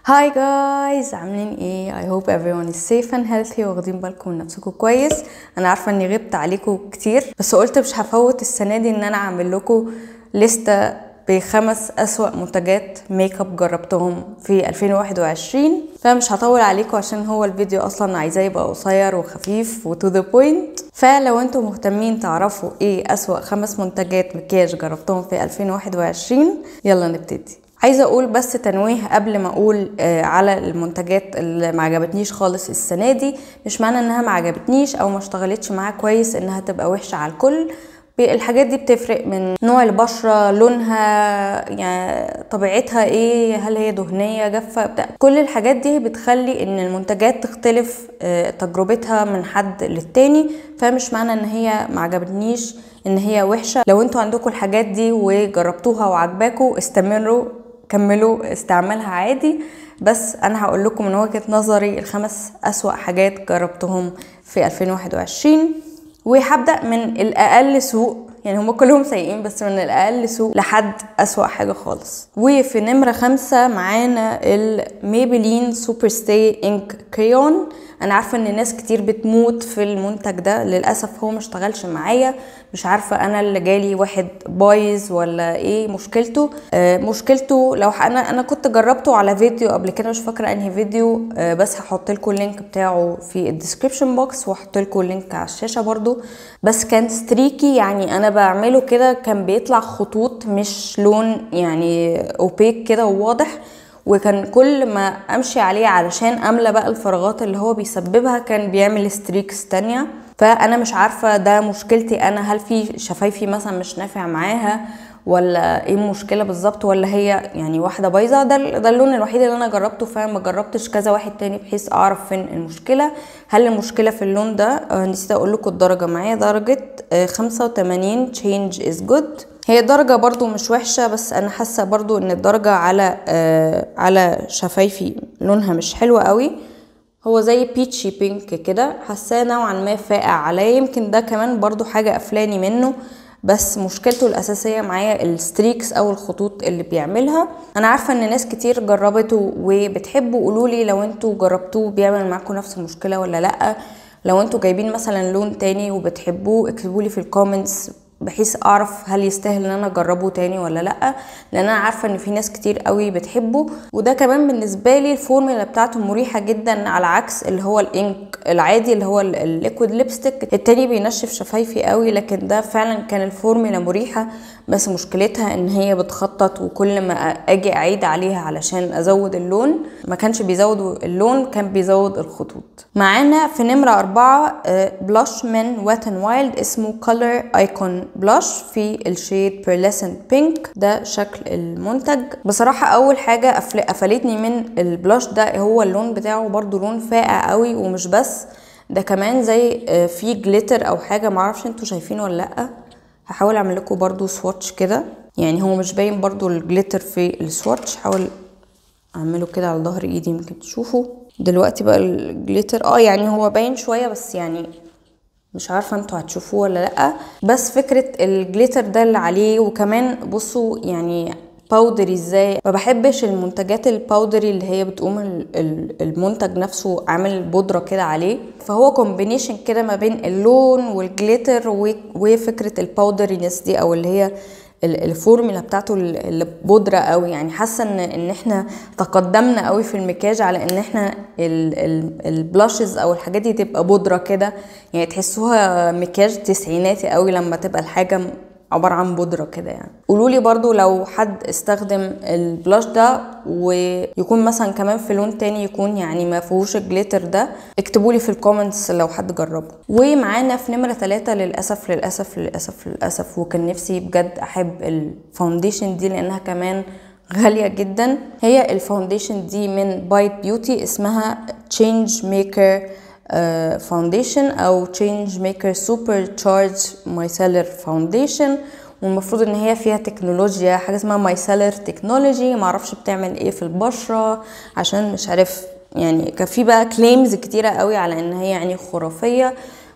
هاي جايز عاملين ايه I hope everyone is safe and healthy واخدين بالكم من نفسكم كويس انا عارفه اني غبت عليكم كتير بس قلت مش هفوت السنه دي ان انا اعمل لكم لستة بخمس اسوأ منتجات ميك اب جربتهم في 2021 فمش هطول عليكم عشان هو الفيديو اصلا عايزاه يبقى قصير وخفيف وتو ذا بوينت فلو انتم مهتمين تعرفوا ايه اسوأ خمس منتجات مكياج جربتهم في 2021 يلا نبتدي عايزه اقول بس تنويه قبل ما اقول آه على المنتجات اللي ما عجبتنيش خالص السنه دي مش معنى انها ما عجبتنيش او ما اشتغلتش معايا كويس انها تبقى وحشه على الكل الحاجات دي بتفرق من نوع البشرة لونها يعني طبيعتها ايه هل هي دهنية جافة بتاع. كل الحاجات دي بتخلي ان المنتجات تختلف آه تجربتها من حد للتاني فمش معنى ان هي ما عجبتنيش ان هي وحشة لو انتوا عندكم الحاجات دي وجربتوها وعجباكم استمروا كملوا استعمالها عادي بس انا هقول لكم من وجهة نظري الخمس اسوأ حاجات جربتهم في 2021 وهبدأ من الأقل سوء يعني هم كلهم سيئين بس من الأقل سوء لحد أسوأ حاجة خالص وفي نمرة خمسة معانا الميبلين سوبر ستي انك كريون انا عارفه ان ناس كتير بتموت في المنتج ده للاسف هو مشتغلش معايا مش عارفه انا اللي جالي واحد بايظ ولا ايه مشكلته آه مشكلته لو انا انا كنت جربته على فيديو قبل كده مش فاكره انهي فيديو آه بس هحط لكم اللينك بتاعه في الديسكربشن بوكس وهحط لكم اللينك على الشاشه برضو بس كان ستريكي يعني انا بعمله كده كان بيطلع خطوط مش لون يعني اوبيك كده وواضح وكان كل ما امشي عليه علشان املى بقى الفراغات اللي هو بيسببها كان بيعمل ستريكس تانية فانا مش عارفه ده مشكلتي انا هل في شفايفي مثلا مش نافع معاها ولا ايه المشكله بالظبط ولا هي يعني واحده بايظه ده ده اللون الوحيد اللي انا جربته فما جربتش كذا واحد تاني بحيث اعرف فين المشكله هل المشكله في اللون ده آه نسيت اقول لكم الدرجه معايا درجه آه 85 change is good هي درجة برضو مش وحشة بس أنا حاسة برضو إن الدرجة على آه على شفايفي لونها مش حلوة قوي هو زي بيتشي بينك كده حاساه نوعا ما فاقع عليا يمكن ده كمان برضو حاجة قفلاني منه بس مشكلته الأساسية معايا الستريكس أو الخطوط اللي بيعملها أنا عارفة إن ناس كتير جربته وبتحبوا قولولي لو انتوا جربتوه بيعمل معاكم نفس المشكلة ولا لأ لو انتوا جايبين مثلا لون تاني وبتحبوه اكتبولي في الكومنتس بحيث اعرف هل يستاهل ان انا اجربه تاني ولا لا لان انا عارفه ان في ناس كتير قوي بتحبه وده كمان بالنسبه لي الفورمولا بتاعته مريحه جدا على عكس اللي هو الانك العادي اللي هو الليكويد ليبستيك التاني بينشف شفايفي قوي لكن ده فعلا كان الفورمولا مريحه بس مشكلتها ان هي بتخطط وكل ما اجي اعيد عليها علشان ازود اللون ما كانش بيزود اللون كان بيزود الخطوط معانا في نمرة أربعة بلاش من وات ان وايلد اسمه color ايكون بلاش في الشيد pearlescent بينك ده شكل المنتج بصراحة أول حاجة قفلتني من البلاش ده هو اللون بتاعه برضو لون فاقع قوي ومش بس ده كمان زي في جليتر أو حاجة معرفش انتوا شايفينه ولا لأ هحاول اعمل لكم برضو سواتش كده يعني هو مش باين برضو الجليتر في السواتش هحاول اعمله كده على ظهر ايدي يمكن تشوفوا دلوقتي بقى الجليتر اه يعني هو باين شويه بس يعني مش عارفه انتوا هتشوفوه ولا لا بس فكره الجليتر ده اللي عليه وكمان بصوا يعني باودري ازاي ما بحبش المنتجات الباودري اللي هي بتقوم المنتج نفسه عامل بودره كده عليه فهو كومبينيشن كده ما بين اللون والجليتر وفكره الباودرينس دي او اللي هي الفورمولا بتاعته اللي بودره قوي يعني حاسه ان ان احنا تقدمنا قوي في المكياج على ان احنا البلاشز او الحاجات دي تبقى بودره كده يعني تحسوها مكياج تسعيناتي قوي لما تبقى الحاجه عبارة عن بودرة كده يعني قولوا لي برضو لو حد استخدم البلاش ده ويكون مثلا كمان في لون تاني يكون يعني ما فيهوش الجليتر ده اكتبوا لي في الكومنتس لو حد جربه ومعانا في نمرة ثلاثة للأسف للأسف للأسف للأسف وكان نفسي بجد أحب الفاونديشن دي لأنها كمان غالية جدا هي الفاونديشن دي من بايت بيوتي اسمها تشينج ميكر فاونديشن او تشينج ميكر سوبر تشارج مايسيلر فاونديشن والمفروض ان هي فيها تكنولوجيا حاجه اسمها مايسيلر تكنولوجي معرفش بتعمل ايه في البشره عشان مش عارف يعني كان في بقى كليمز كتيره قوي على ان هي يعني خرافيه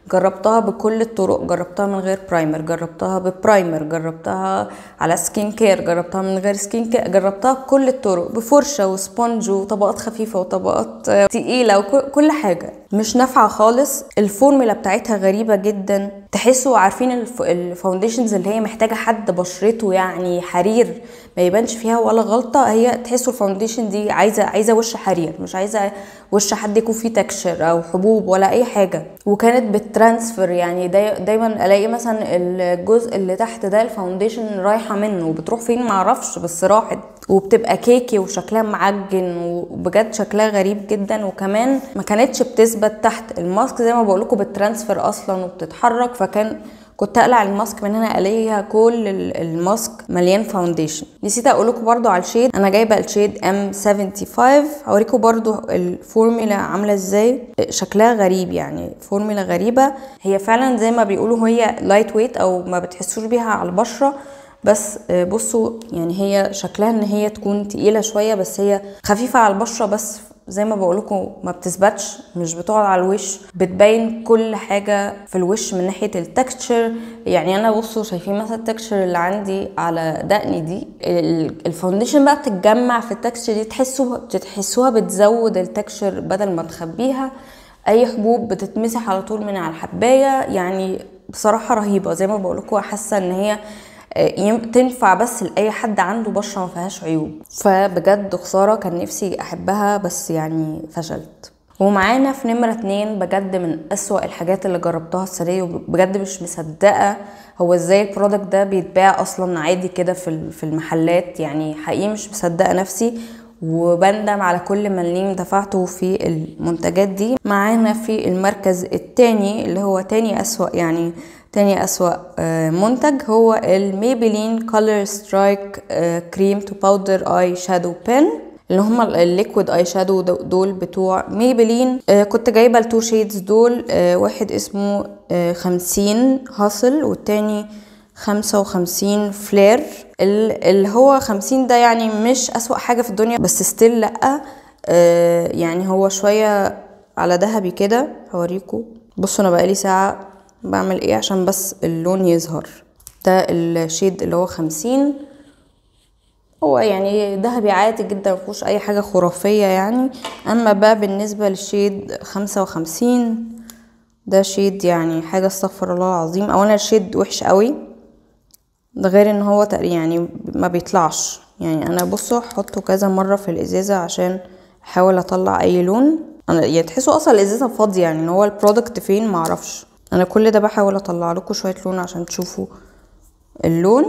جربتها بكل الطرق جربتها من غير برايمر جربتها ببرايمر جربتها على سكين كير جربتها من غير سكين كير جربتها بكل الطرق بفرشه وسبونج وطبقات خفيفه وطبقات آه، تقيله وكل حاجه مش نافعه خالص الفورمولا بتاعتها غريبه جدا تحسوا عارفين الف... الفاونديشنز اللي هي محتاجه حد بشرته يعني حرير ما يبانش فيها ولا غلطه هي تحسوا الفاونديشن دي عايزه عايزه وش حرير مش عايزه وش حد يكون فيه تكشر او حبوب ولا اي حاجه وكانت بترانسفير يعني داي... دايما الاقي مثلا الجزء اللي تحت ده الفاونديشن رايحه منه وبتروح فين معرفش بس راحت وبتبقى كيكي وشكلها معجن وبجد شكلها غريب جدا وكمان ما كانتش بتثبت تحت الماسك زي ما بقول لكم بترانسفير اصلا وبتتحرك فكان كنت اقلع الماسك من هنا الاقيها كل الماسك مليان فاونديشن نسيت اقول لكم برده على الشيد انا جايبه الشيد ام 75 هوريكم برده الفورمولا عامله ازاي شكلها غريب يعني فورمولا غريبه هي فعلا زي ما بيقولوا هي لايت ويت او ما بتحسوش بيها على البشره بس بصوا يعني هي شكلها ان هي تكون تقيله شويه بس هي خفيفه على البشره بس زي ما بقول لكم ما بتثبتش مش بتقعد على الوش بتبين كل حاجه في الوش من ناحيه التكستشر يعني انا بصوا شايفين مثلا التكستشر اللي عندي على دقني دي الفاونديشن بقى بتتجمع في التكستشر دي تحسوا تحسوها بتزود التكستشر بدل ما تخبيها اي حبوب بتتمسح على طول من على الحبايه يعني بصراحه رهيبه زي ما بقول لكم حاسه ان هي تنفع بس لاي حد عنده بشره ما فيهاش عيوب فبجد خساره كان نفسي احبها بس يعني فشلت ومعانا في نمرة اتنين بجد من أسوأ الحاجات اللي جربتها السنة دي وبجد مش مصدقة هو ازاي البرودكت ده بيتباع أصلا عادي كده في في المحلات يعني حقيقي مش مصدقة نفسي وبندم على كل مليم دفعته في المنتجات دي معانا في المركز التاني اللي هو تاني أسوأ يعني تاني أسوأ منتج هو الميبلين كولر سترايك كريم تو باودر اي شادو بين اللي هما الليكويد اي شادو دول بتوع ميبلين كنت جايبه التو شيدز دول واحد اسمه خمسين هاسل والتاني خمسة وخمسين فلير اللي هو خمسين ده يعني مش أسوأ حاجة في الدنيا بس ستيل لأ يعني هو شوية على ذهبي كده هوريكم بصوا أنا بقالي ساعة بعمل ايه عشان بس اللون يظهر ده الشيد اللي هو خمسين هو يعني ذهبي عادي جدا مفيهوش اي حاجة خرافية يعني اما بقى بالنسبة للشيد خمسة وخمسين ده شيد يعني حاجة استغفر الله العظيم اولا الشيد وحش قوي ده غير ان هو يعني ما بيطلعش يعني انا بصوا احطه كذا مرة في الازازة عشان احاول اطلع اي لون انا يعني تحسوا اصلا الازازة فاضية يعني ان هو البرودكت فين معرفش انا كل ده بحاول اطلع لكم شويه لون عشان تشوفوا اللون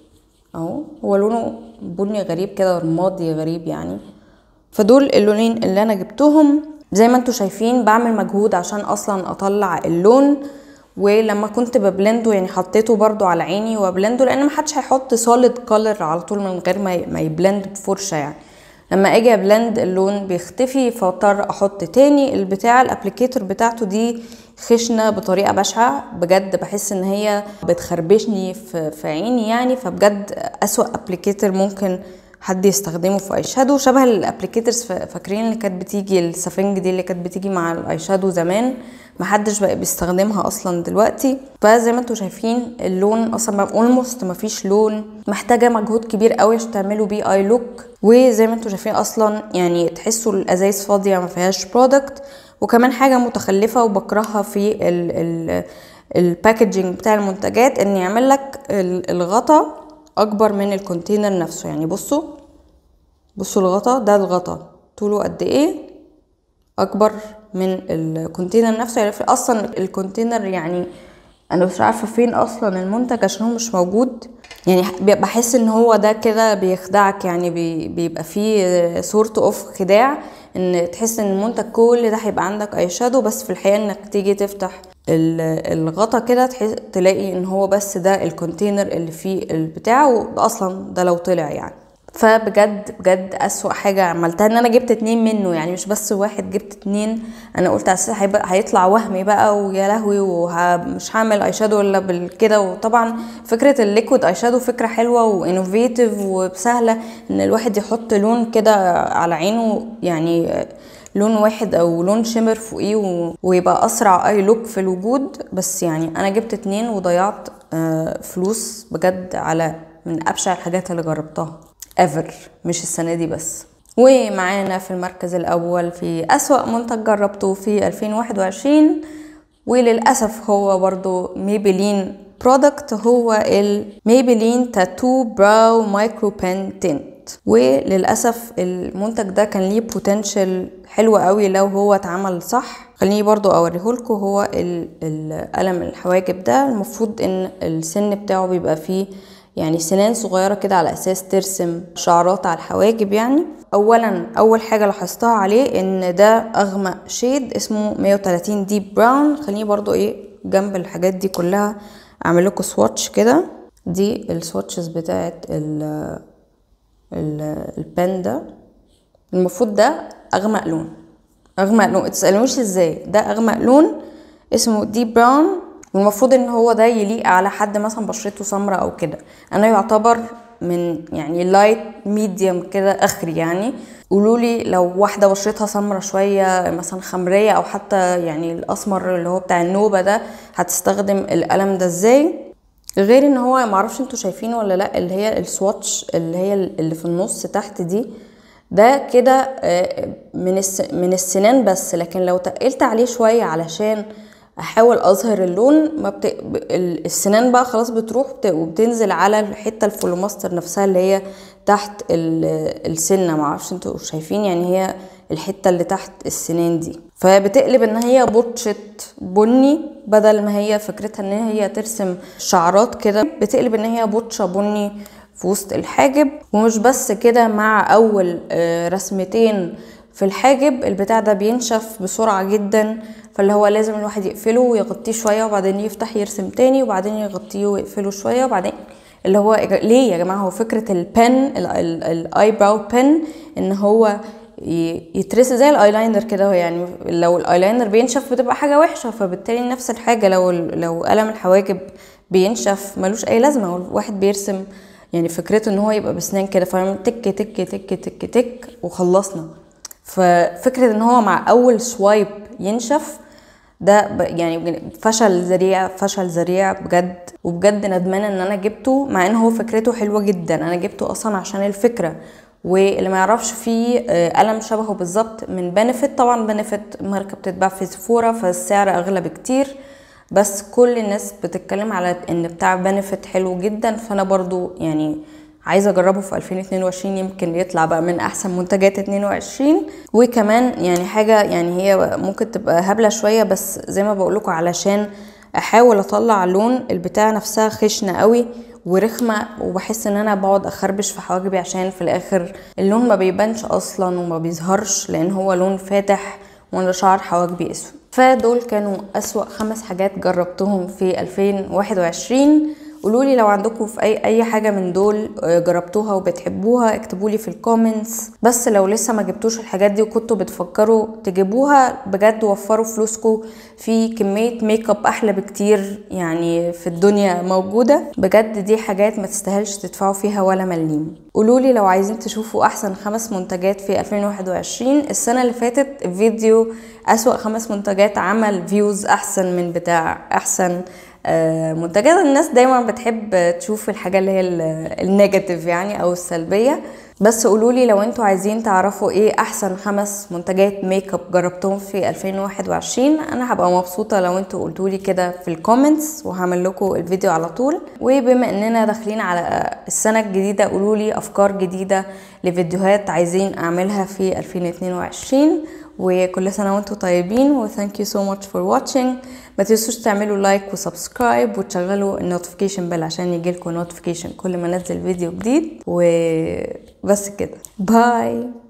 اهو هو لونه بني غريب كده رمادي غريب يعني فدول اللونين اللي انا جبتهم زي ما انتم شايفين بعمل مجهود عشان اصلا اطلع اللون ولما كنت ببلنده يعني حطيته برضو على عيني وبلنده لان محدش هيحط سوليد كولر على طول من غير ما يبلند بفرشه يعني لما اجي ابلند اللون بيختفي فاضطر احط تاني البتاع الابليكيتور بتاعته دي خشنة بطريقة بشعة بجد بحس ان هي بتخربشني في, في عيني يعني فبجد اسوأ ابليكيتور ممكن حد يستخدمه في اي شادو شبه الابليكيتورز فاكرين اللي كانت بتيجي السفنج دي اللي كانت بتيجي مع الاي شادو زمان محدش بقى بيستخدمها اصلا دلوقتي فزي ما انتم شايفين اللون اصلا اولموست مفيش لون محتاجه مجهود كبير قوي عشان تعملوا بيه اي لوك وزي ما انتم شايفين اصلا يعني تحسوا الازايز فاضيه ما فيهاش برودكت وكمان حاجه متخلفه وبكرهها في ال ال الباكجينج بتاع المنتجات ان يعمل لك الغطا اكبر من الكونتينر نفسه يعني بصوا بصوا الغطا ده الغطا طوله قد ايه اكبر من الكونتينر نفسه يعني اصلا الكونتينر يعني انا مش عارفه فين اصلا المنتج عشان هو مش موجود يعني بحس ان هو ده كده بيخدعك يعني بيبقى فيه صورته اوف خداع ان تحس ان المنتج كل ده هيبقى عندك اي شادو بس في الحقيقه انك تيجي تفتح الغطا كده تلاقي ان هو بس ده الكونتينر اللي فيه البتاع واصلا ده لو طلع يعني فبجد بجد اسوأ حاجة عملتها ان انا جبت اتنين منه يعني مش بس واحد جبت اتنين انا قلت اساسا هيطلع وهمي بقى ويا لهوي ومش هعمل اي شادو الا بالكده وطبعا فكرة الليكويد اي شادو فكرة حلوة وانوفيتيف وسهلة ان الواحد يحط لون كده على عينه يعني لون واحد او لون شمر فوقيه و... ويبقى اسرع اي لوك في الوجود بس يعني انا جبت اتنين وضيعت آه فلوس بجد على من ابشع الحاجات اللي جربتها ايفر مش السنه دي بس ومعانا في المركز الاول في اسوا منتج جربته في 2021 وللاسف هو برضو ميبلين برودكت هو الميبلين تاتو براو مايكرو بين تنت وللاسف المنتج ده كان ليه بوتنشال حلو قوي لو هو اتعمل صح خليني برضو اوريهولكوا هو القلم الحواجب ده المفروض ان السن بتاعه بيبقى فيه يعني سنان صغيره كده على اساس ترسم شعرات على الحواجب يعني اولا اول حاجه لاحظتها عليه ان ده اغمق شيد اسمه 130 ديب براون خليني برضو ايه جنب الحاجات دي كلها اعمل لكم سواتش كده دي السواتشز بتاعت ال البن ده المفروض ده اغمق لون اغمق لون تسالونيش ازاي ده اغمق لون اسمه ديب براون والمفروض ان هو ده يليق على حد مثلا بشرته سمراء او كده انا يعتبر من يعني لايت ميديوم كده اخري يعني قولوا لي لو واحده بشرتها سمرة شويه مثلا خمريه او حتى يعني الاسمر اللي هو بتاع النوبه ده هتستخدم القلم ده ازاي غير ان هو معرفش انتوا شايفينه ولا لا اللي هي السواتش اللي هي اللي في النص تحت دي ده كده من من السنان بس لكن لو تقلت عليه شويه علشان احاول اظهر اللون ما بت... السنان بقى خلاص بتروح وبتنزل على الحته الفلوماستر نفسها اللي هي تحت السنه معرفش انتوا شايفين يعني هي الحته اللي تحت السنان دي فبتقلب ان هي بطشة بني بدل ما هي فكرتها ان هي ترسم شعرات كده بتقلب ان هي بطشة بني في وسط الحاجب ومش بس كده مع اول رسمتين في الحاجب البتاع ده بينشف بسرعة جدا فاللي هو لازم الواحد يقفله ويغطيه شوية وبعدين يفتح يرسم تاني وبعدين يغطيه ويقفله شوية وبعدين اللي هو ليه يا جماعة هو فكرة البن الاي براو بن ان هو يترسم زي الايلاينر كده يعني لو الايلاينر بينشف بتبقى حاجه وحشه فبالتالي نفس الحاجه لو لو قلم الحواجب بينشف ملوش اي لازمه الواحد بيرسم يعني فكرته ان هو يبقى بسنان كده فاهم تك تك تك تك تك وخلصنا ففكره ان هو مع اول سوايب ينشف ده يعني فشل ذريع فشل ذريع بجد وبجد ندمانه ان انا جبته مع ان هو فكرته حلوه جدا انا جبته اصلا عشان الفكره واللي ما يعرفش فيه قلم شبهه بالظبط من بنفيت طبعا بنفيت ماركه بتتباع في سفوره فالسعر اغلى بكتير بس كل الناس بتتكلم على ان بتاع بنفيت حلو جدا فانا برضو يعني عايزه اجربه في 2022 يمكن يطلع بقى من احسن منتجات 22 وكمان يعني حاجه يعني هي ممكن تبقى هبله شويه بس زي ما بقول لكم علشان احاول اطلع لون البتاع نفسها خشنه قوي ورخمه وبحس ان انا بقعد اخربش في حواجبي عشان في الاخر اللون ما بيبانش اصلا وما بيظهرش لان هو لون فاتح وانا شعر حواجبي اسود فدول كانوا اسوا خمس حاجات جربتهم في 2021 قولوا لي لو عندكم في اي اي حاجه من دول جربتوها وبتحبوها اكتبوا لي في الكومنتس بس لو لسه ما جبتوش الحاجات دي وكنتوا بتفكروا تجيبوها بجد وفروا فلوسكم في كميه ميك اب احلى بكتير يعني في الدنيا موجوده بجد دي حاجات ما تستاهلش تدفعوا فيها ولا مليم قولوا لي لو عايزين تشوفوا احسن خمس منتجات في 2021 السنه اللي فاتت فيديو اسوا خمس منتجات عمل فيوز احسن من بتاع احسن منتجات الناس دايما بتحب تشوف الحاجه اللي هي النيجاتيف يعني او السلبيه بس قولوا لي لو انتوا عايزين تعرفوا ايه احسن خمس منتجات ميك اب جربتهم في 2021 انا هبقى مبسوطه لو انتوا قلتوا لي كده في الكومنتس وهعمل لكم الفيديو على طول وبما اننا داخلين على السنه الجديده قولوا لي افكار جديده لفيديوهات عايزين اعملها في 2022 وكل سنه وانتم طيبين و thank you so much for watching ما تنسوش تعملوا لايك وسبسكرايب وتشغلوا النوتيفيكيشن بيل عشان يجيلكم نوتيفيكيشن كل ما انزل فيديو جديد وبس كده باي